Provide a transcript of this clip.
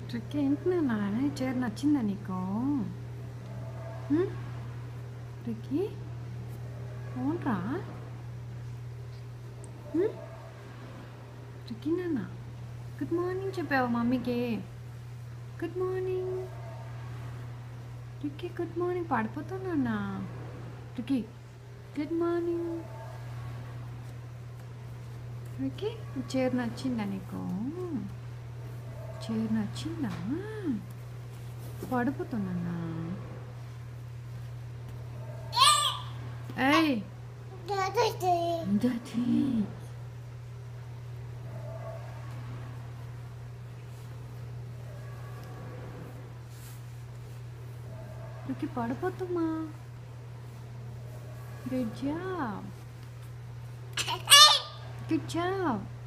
Trick ఏంటి నాన్న ఈ చీర నచ్చిందా నీకు హ్మ్? ట్రిక్కీ అవునరా హ్మ్? ట్రిక్కీ నాన్న గుడ్ మార్నింగ్ చెప్పావు మమ్మీకి good morning Tricky good morning పడిపోతున్నా ట్రిక్కీ గుడ్ మార్నింగ్ ట్రిక్కీ ఈ చీర నచ్చిందా నీకు చీర నచ్చిందా పడిపోతున్నా ఏయ్ దది నువ్వు పడిపోతుమ్మా గుడ్ జాబ్ గుడ్ జాబ్